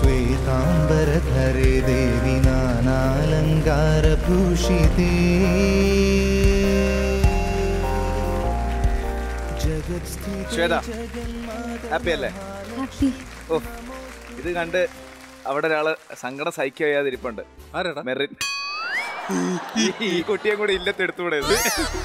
श्वेताम्बरधरे देवि नानालङ्कारभूषिते ശ്വേത ഹാപ്പി അല്ലേ ഹാപ്പി ഓ ഇത് കണ്ട് അവിടെ ഒരാള് സങ്കടം സഹിക്കുക ചെയ്യാതിരിപ്പുണ്ട് ആരാടാ മെറിൻ ഈ കുട്ടിയെ കൂടി ഇല്ലത്തെടുത്തുകൂടെ ഇത്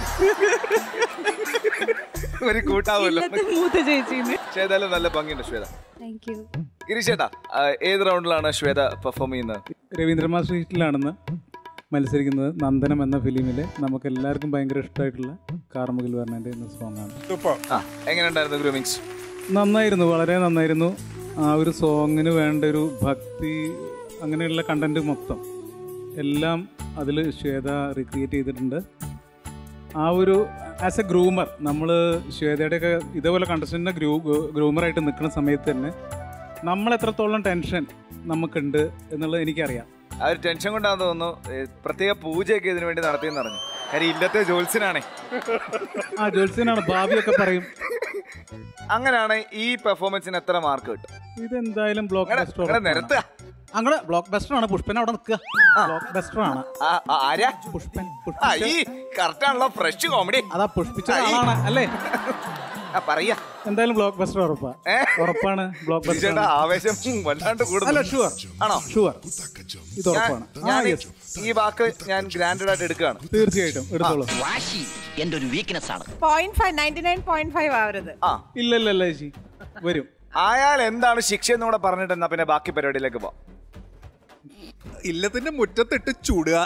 ഒരു കൂട്ടാവുമല്ലോ മൂത്ത ചേച്ചിന്ന് പക്ഷേ ഏതായാലും നല്ല ഭംഗിയുണ്ട് ശ്വേത താങ്ക് യു ഗിരീഷേട്ടാ ആ, ഏത് റൗണ്ടിലാണ് ശ്വേത പെർഫോം ചെയ്യുന്നത് രവീന്ദ്രമാ സ്ട്രീറ്റിലാണെന്ന് മത്സരിക്കുന്നത് നന്ദനം എന്ന ഫിലിമിലെ നമുക്ക് എല്ലാവർക്കും ഭയങ്കര ഇഷ്ടമായിട്ടുള്ള കാർമുകിൽ വർണ്ണൻ്റെ എന്ന സോങ്ങാണ് ആ എങ്ങനെയുണ്ടായിരുന്നു ഗ്രൂമിങ്സ് നന്നായിരുന്നു വളരെ നന്നായിരുന്നു ആ ഒരു സോങ്ങിന് വേണ്ട ഒരു ഭക്തി അങ്ങനെയുള്ള കണ്ടന്റ് മൊത്തം എല്ലാം അതിൽ ശ്വേത റിക്രിയേറ്റ് ചെയ്തിട്ടുണ്ട് ആ ഒരു ആസ് എ ഗ്രൂമർ നമ്മൾ ശ്വേതയുടെയൊക്കെ ഇതേപോലെ കണ്ടസ്റ്റന്റിനെ ഗ്രൂ ഗ്രൂമറായിട്ട് നിൽക്കുന്ന സമയത്ത് തന്നെ നമ്മൾ എത്രത്തോളം ടെൻഷൻ നമുക്കുണ്ട് എന്നുള്ളത് എനിക്കറിയാം ആ ഒരു ടെൻഷൻ കൊണ്ടാന്ന് തോന്നുന്നു ഏ, പ്രത്യേക പൂജയൊക്കെ ഇതിനു വേണ്ടി നടത്തിയെന്ന് പറഞ്ഞു കാര്യം ഇല്ലത്തെ ജോത്സ്യനാണേ ആ ജോത്സ്യനാണ് ഭാവിയൊക്കെ പറയും അങ്ങനെയാണ് ഈ പെർഫോമൻസിന് എത്ര മാർക്ക് കിട്ടും ഇതെന്തായാലും ബ്ലോക്ക് നിങ്ങളെ- ബസ്റ്റർ നിങ്ങളെ നിരത്തുക അങ്ങനെ ബ്ലോക്ക് ബസ്റ്റർ ആണ് പുഷ്പൻ അവിടെ നിൽക്കുക ബ്ലോക്ക് ബസ്റ്റർ ആണ് ആ, ആ, ആരാ പുഷ്പൻ ആ പുഷ്പിച്ച- ഈ കറക്റ്റ് ആണല്ലോ ഫ്രഷ് കോമഡി അതാ പുഷ്പിച്ച ആ, ഈ- ആളാണ് അല്ലേ ആ പറയാ എന്തായാലും ബ്ലോക്ക് ബസ്റ്റർ ഉറപ്പാ ഏ? ഉറപ്പാണ് ബ്ലോക്ക് ബസ്റ്റർ ചേട്ടാ ആവേശം വല്ലാണ്ട് അല്ല കൂടുന്നു ഷുവർ ആണോ ഷുവർ ഇത് ഞാൻ ഉറപ്പാണ് ആ, ഞാൻ yes. ഈ വാക്ക് ഞാൻ ഗ്രാൻഡഡ് ആയിട്ട് എടുക്കുകയാണ് തീർച്ചയായിട്ടും എടുത്തോളൂ വാശി എന്റെ ഒരു വീക്ക്നെസ് ആണ് point five ninety nine point five ആവരുത് ആ ഇല്ല ഇല്ല ഇല്ല ചേച്ചി വരും ആയാൽ എന്താണ് ശിക്ഷ എന്ന് കൂടെ പറഞ്ഞിട്ട് എന്നാ പിന്നെ ബാക്കി പരിപാടിയിലേക്ക് പോവാം ഇല്ലത്തിന്റെ മുറ്റത്തിട്ട് ചൂടുക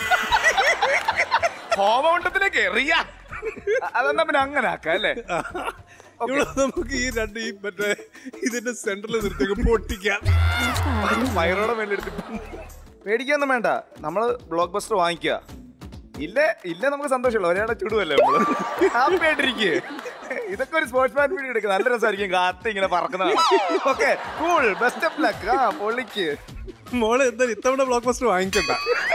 ഹോമകുണ്ടത്തിലേക്ക് എറിയ അതെന്നാ പിന്നെ അങ്ങനെ ആക്കാം അല്ലേ ഇവിടെ നമുക്ക് ഈ രണ്ട് ഈ മറ്റേ ഇതിന്റെ സെന്ററിൽ നിർത്തി പൊട്ടിക്കാം വയറോടെ മേലെടുത്ത് പേടിക്കൊന്നും വേണ്ട നമ്മള് ബ്ലോക്ക് ബസ്റ്റർ വാങ്ങിക്കുക ഇല്ല ഇല്ല നമുക്ക് സന്തോഷമുള്ള ഒരാളെ ചുടുവല്ലേ നമ്മള് ഹാപ്പി ആയിട്ടിരിക്കുക ഇതൊക്കെ ഒരു സ്പോർട്സ് മാൻ വീഡിയോ എടുക്കുക നല്ല രസമായിരിക്കും കാത്ത് ഇങ്ങനെ പറക്കുന്നതാണ് okay cool best of luck ആ പൊള്ളിക്ക് മോള് എന്താ ഇത്തവണ ബ്ലോക്ക് ബസ്റ്റർ വാങ്ങിക്കണ്ട